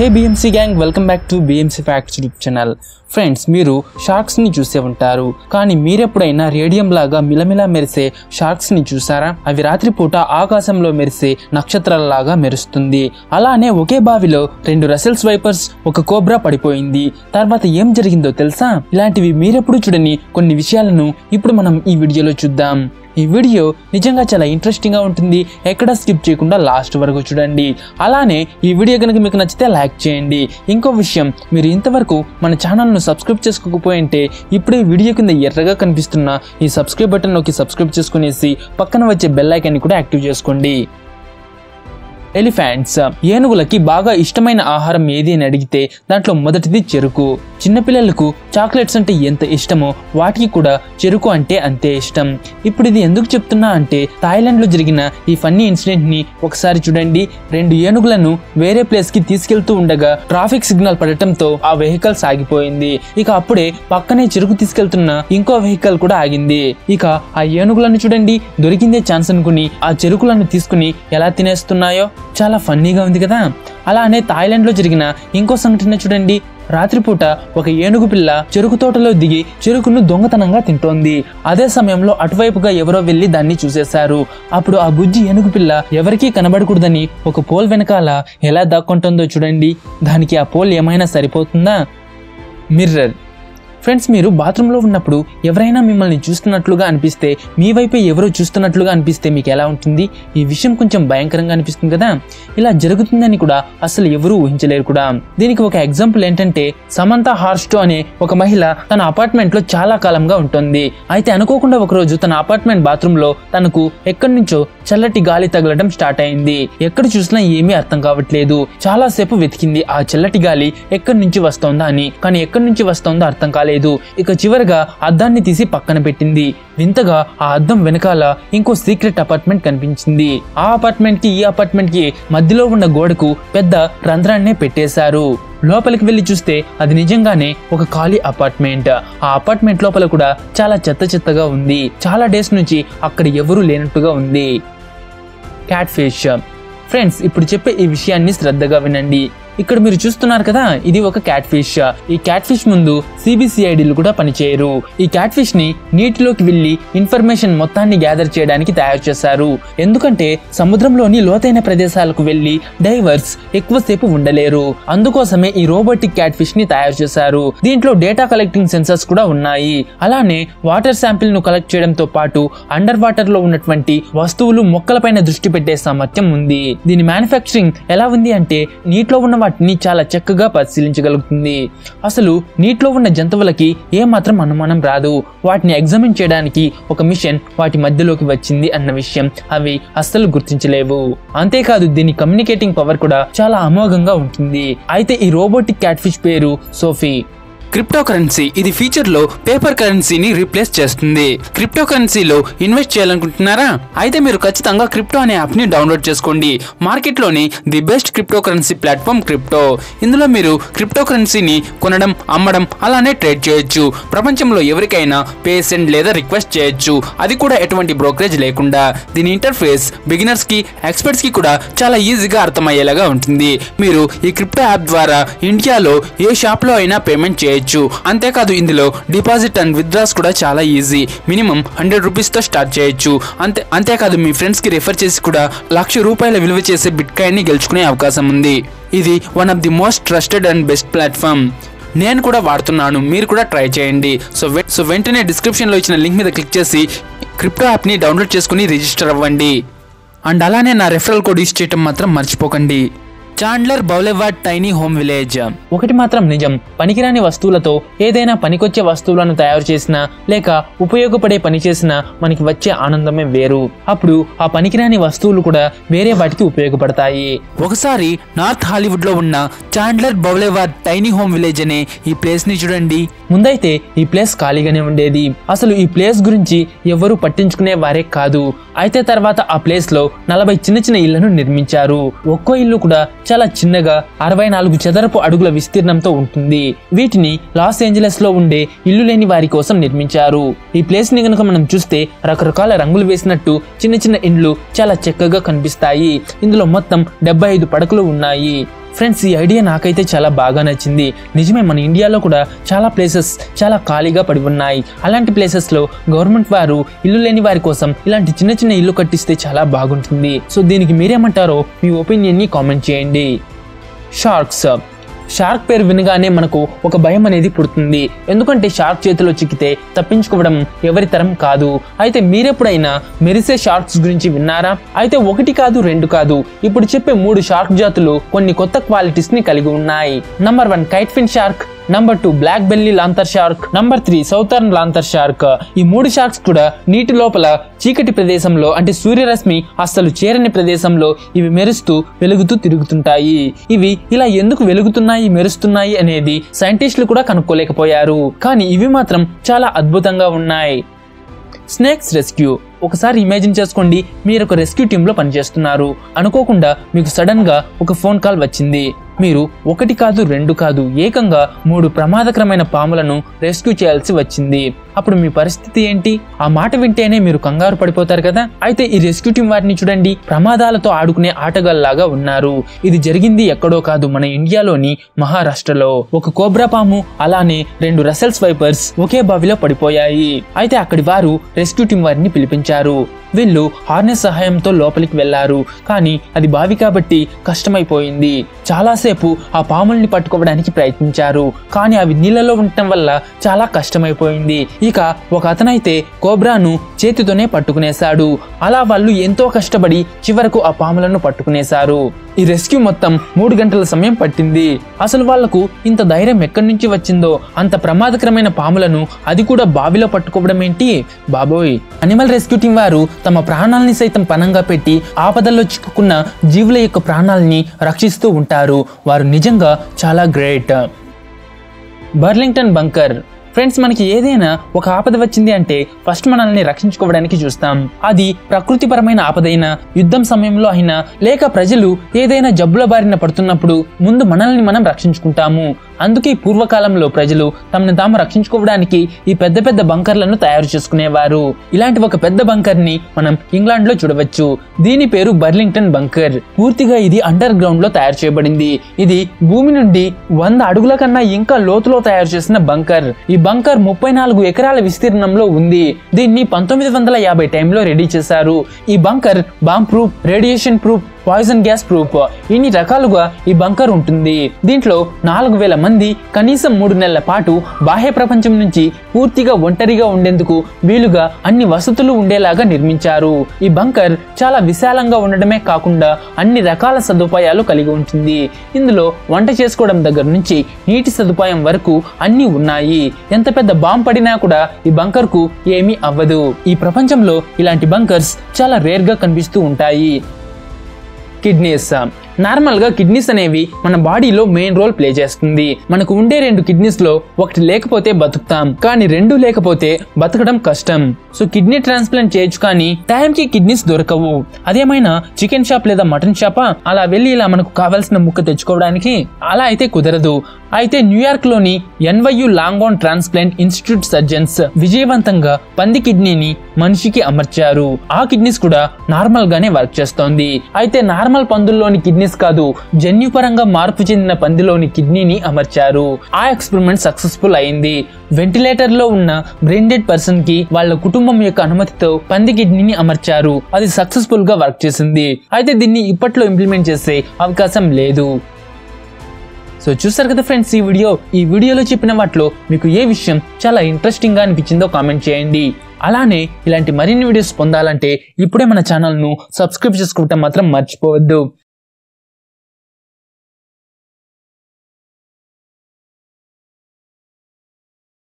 hey BMC gang welcome back to BMC facts YouTube channel friends మీరు sharks ని చూసే ఉంటారు కానీ మీరెప్పుడైనా రేడియం లాగా మిలమిలా మెరిసే షార్క్స్ ని చూసారా అవి రాత్రిపూట ఆకాశంలో మెరిసే నక్షత్రాలలాగా మెరుస్తుంది అలానే ఒకే బావిలో రెండు రసెల్స్ వైపర్స్ ఒక కోబ్రా పడిపోయింది తర్వాత ఏం జరిగిందో తెలుసా ఇలాంటివి మీరెప్పుడు చూడని కొన్ని విషయాలను ఇప్పుడు మనం ఈ వీడియోలో చూద్దాం ఈ వీడియో నిజంగా చాలా ఇంట్రెస్టింగ్ గా ఉంటుంది ఎక్కడ స్కిప్ చేయకుండా లాస్ట్ వరకు చూడండి అలానే ఈ వీడియో కనుక మీకు నచ్చితే లైక్ చేయండి ఇంకో విషయం మీరు ఇంతవరకు మన ఛానల్ను సబ్స్క్రైబ్ చేసుకోకపోయింటే ఇప్పుడే వీడియో కింద ఎర్రగా కనిపిస్తున్న ఈ సబ్స్క్రైబ్ బటన్ నొక్కి సబ్స్క్రైబ్ చేసుకునేసి పక్కన వచ్చే బెల్ ఐకాన్ని కూడా యాక్టివ్ చేసుకోండి ఎలిఫెంట్స్ ఏనుగులకి బాగా ఇష్టమైన ఆహారం ఏది అని అడిగితే దాంట్లో మొదటిది చెరుకు చిన్నపిల్లలకు చాక్లెట్స్ అంటే ఎంత ఇష్టమో వాటికి కూడా చెరుకు అంటే అంతే ఇష్టం ఇప్పుడు ఇది ఎందుకు చెప్తున్నా అంటే థాయిలాండ్ లో జరిగిన ఈ ఫన్నీ ఇన్సిడెంట్ ని ఒకసారి చూడండి రెండు ఏనుగులను వేరే ప్లేస్ కి తీసుకెళ్తూ ఉండగా ట్రాఫిక్ సిగ్నల్ పడటంతో ఆ వెహికల్ సాగిపోయింది ఇక అప్పుడే పక్కనే చెరుకు తీసుకెళ్తున్న ఇంకో వెహికల్ కూడా ఆగింది ఇక ఆ ఏనుగులను చూడండి దొరికిందే ఛాన్స్ అనుకుని ఆ చెరుకులను తీసుకుని ఎలా తినేస్తున్నాయో చాలా ఫన్నీగా ఉంది కదా అలానే థాయిలాండ్ లో జరిగిన ఇంకో సంఘటన చూడండి రాత్రిపూట ఒక ఏనుగు పిల్ల చెరుకు తోటలో దిగి చెరుకును దొంగతనంగా తింటోంది అదే సమయంలో అటువైపుగా ఎవరో వెళ్లి దాన్ని చూసేశారు అప్పుడు ఆ బుజ్జి ఏనుగు పిల్ల ఎవరికీ కనబడకూడదని ఒక పోల్ వెనకాల ఎలా దాక్కుంటుందో చూడండి దానికి ఆ పోల్ ఏమైనా సరిపోతుందా మిర్రర్ ఫ్రెండ్స్ మీరు బాత్రూంలో ఉన్నప్పుడు ఎవరైనా మిమ్మల్ని చూస్తున్నట్లుగా అనిపిస్తే మీ వైపే ఎవరో చూస్తున్నట్లుగా అనిపిస్తే మీకు ఎలా ఉంటుంది ఈ విషయం కొంచెం భయంకరంగా అనిపిస్తుంది కదా ఇలా జరుగుతుందని కూడా అసలు ఎవరూ ఊహించలేరు కూడా దీనికి ఒక ఎగ్జాంపుల్ ఏంటంటే సమంత హార్స్టో అనే ఒక మహిళ తన అపార్ట్మెంట్ లో చాలా కాలంగా ఉంటుంది అయితే అనుకోకుండా ఒకరోజు తన అపార్ట్మెంట్ బాత్రూమ్ లో తనకు ఎక్కడి నుంచో చల్లటి గాలి తగలడం స్టార్ట్ అయింది ఎక్కడ చూసినా ఏమీ అర్థం కావట్లేదు చాలా సేపు వెతికింది ఆ చల్లటి గాలి ఎక్కడి నుంచి వస్తోందా అని కానీ ఎక్కడి నుంచి వస్తోందో అర్థం కాలేదు ఇక చివరిగా అద్దాన్ని తీసి పక్కన పెట్టింది వింతగా ఆ అద్దం వెనకాల ఇంకో సీక్రెట్ అపార్ట్మెంట్ కనిపించింది ఆ అపార్ట్మెంట్ కి ఈ అపార్ట్మెంట్ కి మధ్యలో ఉన్న గోడకు పెద్ద రంధ్రాన్నే పెట్టేశారు లోపలికి వెళ్ళి చూస్తే అది నిజంగానే ఒక ఖాళీ అపార్ట్మెంట్ ఆ అపార్ట్మెంట్ లోపల కూడా చాలా చెత్త చెత్తగా ఉంది చాలా డేస్ నుంచి అక్కడ ఎవరూ లేనట్టుగా ఉంది క్యాట్ ఫిష్ ఫ్రెండ్స్ ఇప్పుడు చెప్పే ఈ విషయాన్ని శ్రద్ధగా వినండి ఇక్కడ మీరు చూస్తున్నారు కదా ఇది ఒక క్యాట్ ఫిష్ ఈ క్యాట్ ఫిష్ ముందు సిబిసిఐడిలు కూడా పనిచేయరు ఈ క్యాట్ ఫిష్ ని నీటిలోకి వెళ్లి ఇన్ఫర్మేషన్ మొత్తాన్ని గ్యాదర్ చేయడానికి తయారు చేశారు ఎందుకంటే సముద్రంలోని లోతైన ప్రదేశాలకు వెళ్లి డైవర్స్ ఎక్కువసేపు ఉండలేరు అందుకోసమే ఈ రోబోటిక్ క్యాట్ ఫిష్ ని తయారు చేశారు దీంట్లో డేటా కలెక్టింగ్ సెన్సర్స్ కూడా ఉన్నాయి అలానే వాటర్ శాంపిల్ ను కలెక్ట్ చేయడంతో పాటు అండర్ వాటర్ లో ఉన్నటువంటి వస్తువులు మొక్కలపైన దృష్టి పెట్టే సామర్థ్యం ఉంది దీని మ్యానుఫ్యాక్చరింగ్ ఎలా ఉంది అంటే నీటిలో ఉన్న వాటిని చాలా చక్కగా పరిశీలించగలుగుతుంది అసలు నీటిలో ఉన్న జంతువులకి ఏమాత్రం అనుమానం రాదు వాటిని ఎగ్జామిన్ చేయడానికి ఒక మిషన్ వాటి మధ్యలోకి వచ్చింది అన్న విషయం అవి అస్సలు గుర్తించలేవు అంతేకాదు దీని కమ్యూనికేటింగ్ పవర్ కూడా చాలా అమోఘంగా ఉంటుంది అయితే ఈ రోబోటిక్ క్యాట్ ఫిష్ పేరు సోఫీ క్రిప్టో కరెన్సీ ఇది ఫ్యూచర్ లో పేపర్ కరెన్సీని రీప్లేస్ చేస్తుంది క్రిప్టో కరెన్సీలో ఇన్వెస్ట్ చేయాలనుకుంటున్నారా అయితే మీరు ఖచ్చితంగా క్రిప్టో అనే యాప్ ని డౌన్లోడ్ చేసుకోండి మార్కెట్ లోని the best crypto currency platform crypto ఇందులో మీరు క్రిప్టో కరెన్సీని కొనడం అమ్మడం అలానే ట్రేడ్ చేయొచ్చు ప్రపంచంలో ఎవరికైనా పే సెండ్ లేదా రిక్వెస్ట్ చేయొచ్చు అది కూడా ఎటువంటి బ్రోకరేజ్ లేకుండా దీని ఇంటర్ఫేస్ బిగినర్స్ కి ఎక్స్పర్ట్స్ కి కూడా చాలా ఈజీగా అర్థమయ్యేలాగా ఉంటుంది మీరు ఈ క్రిప్టో యాప్ ద్వారా ఇండియాలో ఏ షాప్ లో అయినా పేమెంట్ చేయొచ్చు అంతేకాదు ఇందులో డిపాజిట్ అండ్ విత్డ్రాస్ కూడా చాలా ఈజీ మినిమం హండ్రెడ్ రూపీస్ తో స్టార్ట్ చేయొచ్చు అంతే అంతేకాదు మీ ఫ్రెండ్స్ కి రెఫర్ చేసి కూడా లక్ష రూపాయల విలువ చేసే బిట్ కాయిన్ ని గెలుచుకునే అవకాశం ఉంది ఇది one of the most trusted and best platform నేను కూడా వాడుతున్నాను మీరు కూడా ట్రై చేయండి సో వె- సో వెంటనే డిస్క్రిప్షన్లో ఇచ్చిన లింక్ మీద క్లిక్ చేసి క్రిప్టో యాప్ని డౌన్లోడ్ చేసుకుని రిజిస్టర్ అవ్వండి అండ్ అలానే నా రెఫరల్ కోడ్ యూస్ చేయటం మాత్రం మర్చిపోకండి Chandler Boulevard Tiny Home Village ఒకటి మాత్రం నిజం పనికిరాని వస్తువులతో ఏదైనా పనికొచ్చే వస్తువులను తయారు చేసినా లేక ఉపయోగపడే పని చేసినా మనకి వచ్చే ఆనందమే వేరు అప్పుడు ఆ పనికిరాని వస్తువులు కూడా వేరే వాటికి ఉపయోగపడతాయి ఒకసారి నార్త్ హాలీవుడ్ లో ఉన్న Chandler Boulevard Tiny Home Village అనే ఈ ప్లేస్ ని చూడండి ముందైతే ఈ ప్లేస్ ఖాళీగానే ఉండేది అసలు ఈ ప్లేస్ గురించి ఎవరు పట్టించుకునే వారే కాదు అయితే తర్వాత ఆ ప్లేస్ లో నలభై చిన్న చిన్న ఇళ్లను నిర్మించారు ఒక్కో ఇల్లు కూడా చాలా చిన్నగా అరవై నాలుగు చదరపు అడుగుల విస్తీర్ణంతో ఉంటుంది వీటిని లాస్ ఏంజలస్ లో ఉండే ఇల్లు లేని వారి కోసం నిర్మించారు ఈ ప్లేస్ ని గనుక మనం చూస్తే రకరకాల రంగులు వేసినట్టు చిన్న చిన్న ఇండ్లు చాలా చక్కగా కనిపిస్తాయి ఇందులో మొత్తం డెబ్బై ఐదు పడకలు ఉన్నాయి ఫ్రెండ్స్ ఈ ఐడియా నాకైతే చాలా బాగా నచ్చింది నిజమే మన ఇండియాలో కూడా చాలా ప్లేసెస్ చాలా ఖాళీగా పడి ఉన్నాయి అలాంటి ప్లేసెస్లో గవర్నమెంట్ వారు ఇల్లు లేని వారి కోసం ఇలాంటి చిన్న చిన్న ఇల్లు కట్టిస్తే చాలా బాగుంటుంది సో దీనికి మీరేమంటారో మీ ఒపీనియన్ని కామెంట్ చేయండి షార్క్స్ షార్క్ పేరు వినగానే మనకు ఒక భయం అనేది పుడుతుంది ఎందుకంటే షార్క్ చేతిలో చిక్కితే తప్పించుకోవడం ఎవరి తరం కాదు అయితే మీరెప్పుడైనా మెరిసే షార్క్స్ గురించి విన్నారా అయితే ఒకటి కాదు రెండు కాదు ఇప్పుడు చెప్పే మూడు షార్క్ జాతులు కొన్ని కొత్త క్వాలిటీస్ ని కలిగి ఉన్నాయి number one kitefin shark number two black belly lantern shark number three southern lantern shark ఈ మూడు షార్క్స్ కూడా నీటి లోపల చీకటి ప్రదేశంలో అంటే సూర్యరశ్మి అస్సలు చేరని ప్రదేశంలో ఇవి మెరుస్తూ వెలుగుతూ తిరుగుతుంటాయి ఇవి ఇలా ఎందుకు వెలుగుతున్నాయి మెరుస్తున్నాయి అనేది సైంటిస్టులు కూడా కనుక్కోలేకపోయారు కానీ ఇవి మాత్రం చాలా అద్భుతంగా ఉన్నాయి స్నేక్స్ రెస్క్యూ ఒకసారి ఇమాజిన్ చేసుకోండి మీరు ఒక రెస్క్యూ టీంలో పనిచేస్తున్నారు అనుకోకుండా మీకు సడన్ గా ఒక ఫోన్ కాల్ వచ్చింది మీరు ఒకటి కాదు రెండు కాదు ఏకంగా మూడు ప్రమాదకరమైన పాములను రెస్క్యూ చేయాల్సి వచ్చింది అప్పుడు మీ పరిస్థితి ఏంటి ఆ మాట వింటేనే మీరు కంగారు పడిపోతారు కదా అయితే ఈ రెస్క్యూ టీం వారిని చూడండి ప్రమాదాలతో ఆడుకునే ఆటగాళ్ళలాగా ఉన్నారు ఇది జరిగింది ఎక్కడో కాదు మన ఇండియాలోని మహారాష్ట్రలో ఒక కోబ్రా పాము అలానే రెండు రసెల్స్ వైపర్స్ ఒకే బావిలో పడిపోయాయి అయితే అక్కడి వారు రెస్క్యూ టీం వారిని పిలిపించారు వీళ్ళు హార్నెస్ సహాయంతో లోపలికి వెళ్లారు కానీ అది బావి కాబట్టి కష్టమైపోయింది చాలాసేపు ఆ పాముల్ని పట్టుకోవడానికి ప్రయత్నించారు కానీ అవి నీళ్ళలో ఉండటం వల్ల చాలా కష్టమైపోయింది ఇక ఒక అతనైతే కోబ్రాను చేతితోనే పట్టుకునేశాడు అలా వాళ్ళు ఎంతో కష్టపడి చివరకు ఆ పాములను పట్టుకునేశారు ఈ రెస్క్యూ మొత్తం మూడు గంటల సమయం పట్టింది అసలు వాళ్లకు ఇంత ధైర్యం ఎక్కడి నుంచి వచ్చిందో అంత ప్రమాదకరమైన పాములను అది కూడా బావిలో పట్టుకోవడం ఏంటి బాబోయ్ అనిమల్ రెస్క్యూ టీం వారు తమ ప్రాణాలని సైతం పనంగా పెట్టి ఆపదల్లో చిక్కుకున్న జీవుల యొక్క ప్రాణాలని రక్షిస్తూ ఉంటారు వారు నిజంగా చాలా గ్రేట్ బర్లింగ్టన్ బంకర్ ఫ్రెండ్స్ మనకి ఏదైనా ఒక ఆపద వచ్చింది అంటే ఫస్ట్ మనల్ని రక్షించుకోవడానికి చూస్తాం అది ప్రకృతిపరమైన ఆపదైనా యుద్ధం సమయంలో అయినా లేక ప్రజలు ఏదైనా జబ్బుల బారిన పడుతున్నప్పుడు ముందు మనల్ని మనం రక్షించుకుంటాము అందుకే పూర్వకాలంలో ప్రజలు తమను తాము రక్షించుకోవడానికి ఈ పెద్ద పెద్ద బంకర్లను తయారు చేసుకునేవారు ఇలాంటి ఒక పెద్ద బంకర్ ని మనం ఇంగ్లాండ్ లో చూడవచ్చు దీని పేరు బర్లింగ్టన్ బంకర్ పూర్తిగా ఇది అండర్ గ్రౌండ్ లో తయారు చేయబడింది ఇది భూమి నుండి వంద అడుగుల కన్నా ఇంకా లోతులో తయారు చేసిన బంకర్ ఈ బంకర్ ముప్పై నాలుగు ఎకరాల విస్తీర్ణంలో ఉంది దీన్ని పంతొమ్మిది వందల యాభై టైంలో రెడీ చేశారు ఈ bunker bomb proof radiation proof poison gas proof ఇన్ని రకాలుగా ఈ బంకర్ ఉంటుంది దీంట్లో నాలుగు వేల మంది కనీసం మూడు నెలల పాటు బాహ్య ప్రపంచం నుంచి పూర్తిగా ఒంటరిగా ఉండేందుకు వీలుగా అన్ని వసతులు ఉండేలాగా నిర్మించారు ఈ బంకర్ చాలా విశాలంగా ఉండడమే కాకుండా అన్ని రకాల సదుపాయాలు కలిగి ఉంటుంది ఇందులో వంట చేసుకోవడం దగ్గర నుంచి నీటి సదుపాయం వరకు అన్ని ఉన్నాయి ఎంత పెద్ద బాంబ్ పడినా కూడా ఈ బంకర్ కు ఏమీ అవ్వదు ఈ ప్రపంచంలో ఇలాంటి బంకర్స్ చాలా రేర్ గా కనిపిస్తూ ఉంటాయి కిడ్నీస్ నార్మల్ గా కిడ్నీస్ అనేవి మన బాడీలో మెయిన్ రోల్ ప్లే చేస్తుంది మనకు ఉండే రెండు కిడ్నీస్ లో ఒకటి లేకపోతే బతుకుతాం కానీ రెండు లేకపోతే బతకడం కష్టం సో కిడ్నీ ట్రాన్స్ప్లాంట్ చేయొచ్చు కానీ టైంకి కిడ్నీస్ దొరకవు అదేమైనా చికెన్ షాప్ లేదా మటన్ షాపా అలా వెళ్ళి ఇలా మనకు కావాల్సిన ముక్క తెచ్చుకోవడానికి అలా అయితే కుదరదు అయితే న్యూయార్క్ లోని NYU Langone transplant institute surgeons విజయవంతంగా పంది కిడ్నీని మనిషికి అమర్చారు ఆ కిడ్నీస్ కూడా నార్మల్ గానే వర్క్ చేస్తోంది అయితే నార్మల్ పందుల్లోని కిడ్నీస్ కాదు జన్యుపరంగా మార్పు చెందిన పందిలోని కిడ్నీని అమర్చారు ఆ ఎక్స్పెరిమెంట్ సక్సెస్ఫుల్ అయింది వెంటిలేటర్ లో ఉన్న బ్రెయిన్ డెడ్ పర్సన్ కి వాళ్ళ కుటుంబం యొక్క అనుమతితో పంది కిడ్నీని అమర్చారు అది సక్సెస్ఫుల్ గా వర్క్ చేసింది అయితే దీన్ని ఇప్పట్లో ఇంప్లిమెంట్ చేసే అవకాశం లేదు సో చూసారు కదా ఫ్రెండ్స్ ఈ వీడియో ఈ వీడియోలో చెప్పిన వాటిలో మీకు ఏ విషయం చాలా ఇంట్రెస్టింగ్ గా అనిపించిందో కామెంట్ చేయండి అలానే ఇలాంటి మరిన్ని వీడియోస్ పొందాలంటే ఇప్పుడే మన ఛానల్ను సబ్స్క్రైబ్ చేసుకోవటం మాత్రం మర్చిపోవద్దు